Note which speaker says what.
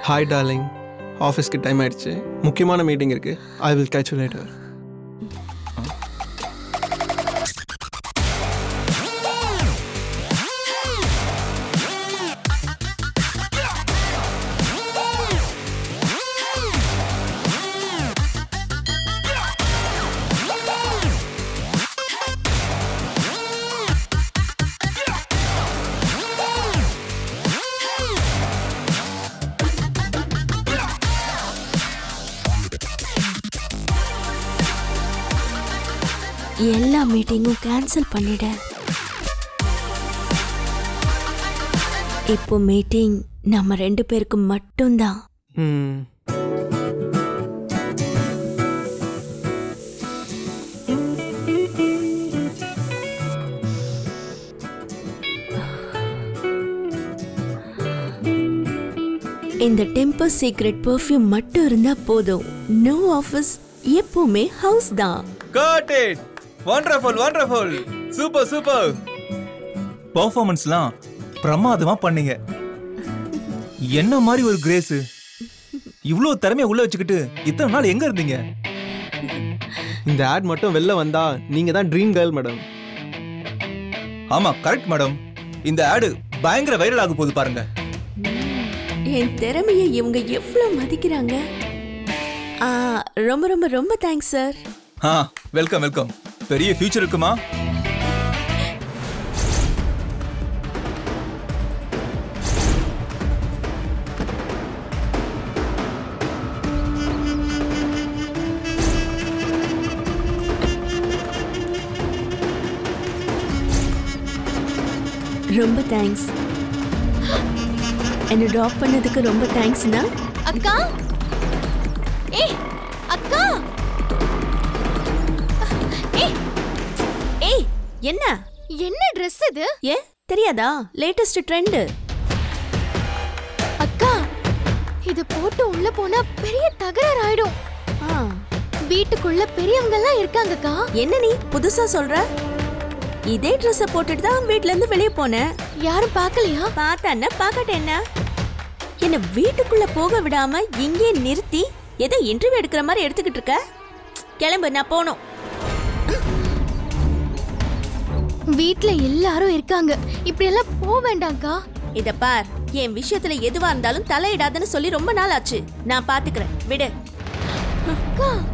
Speaker 1: Hi darling ஆஃபீஸ்க்கு time ஆயிடுச்சு முக்கியமான மீட்டிங் இருக்கு I will catch you later
Speaker 2: எல்லா மீட்டிங்கும் கேன்சல் பண்ணிட இப்போ மீட்டிங் நம்ம ரெண்டு பேருக்கு மட்டும்தான்
Speaker 1: ம்
Speaker 2: இந்த டெம்பர் சீக்ரெட் பெர்ஃப்யூம் மட்டும் இருந்தா போதும் நோ ஆஃபீஸ் எப்பவுமே ஹவுஸ் தான்
Speaker 3: Got it! Wonderful, wonderful! Super super பர்ஃபார்மன்ஸ்லாம் பிரமாதமா பண்ணீங்க என்ன மாதிரி ஒரு கிரேஸ் இவ்வளோ திறமைய உள்ள வச்சுக்கிட்டு இத்தனை நாள் எங்க இருந்தீங்க
Speaker 1: இந்த ஆட் மட்டும் வெளில வந்தா நீங்க தான் ட்ரீம் கேர்ள் மேடம்
Speaker 3: ஆமா கரெக்ட் மேடம் இந்த ஆடு பயங்கர வைரல் ஆக போகுது பாருங்க
Speaker 2: என் திறமையை இவங்க எவ்வளவு மதிக்கிறாங்க ஆ, ரொம்ப ரொம்ப ரொம்ப தேங்க்ஸ் சார்
Speaker 3: ஆ வெல்கம் வெல்கம் பெரிய ஃபியூச்சர் இருக்குமா
Speaker 2: ரொம்ப தேங்க்ஸ் என்ன ட்ராப் பண்ணதுக்கு ரொம்ப தேங்க்ஸ்ண்ணா
Speaker 4: அக்கா ஏய் அக்கா ஏய்
Speaker 2: ஏய் என்ன
Speaker 4: என்ன Dress இது
Speaker 2: ஏ தெரியாதா லேட்டஸ்ட் ட்ரெண்டு
Speaker 4: அக்கா இது போட்டு உள்ள போனா பெரிய தகராறு ஆயிடும் வீட்டுக்குள்ள பெரியவங்க எல்லாம் இருக்காங்கக்கா
Speaker 2: என்ன நீ புதுசா சொல்ற இதே ட்ரெஸ்ஸை போட்டுட்டு தான் வீட்ல இருந்து வெளியே போனேன்
Speaker 4: யாரும் பார்க்கலையா
Speaker 2: பார்த்தான பார்க்கட்ட என்ன என்ன வீட்டுக்குள்ள போக விடாம இங்கே நிறுத்தி ஏதோ இன்டர்வியூ எடுக்கிற மாதிரி எடுத்துக்கிட்டு இருக்க கிளம்பு நான் போகணும்
Speaker 4: வீட்ல எல்லாரும் இருக்காங்க இப்படி எல்லாம் போக வேண்டாம்க்கா
Speaker 2: இத பார் என் விஷயத்துல எதுவா இருந்தாலும் தலையிடாதன்னு சொல்லி ரொம்ப நாள் ஆச்சு நான் பாத்துக்கிறேன் விடு
Speaker 4: அக்கா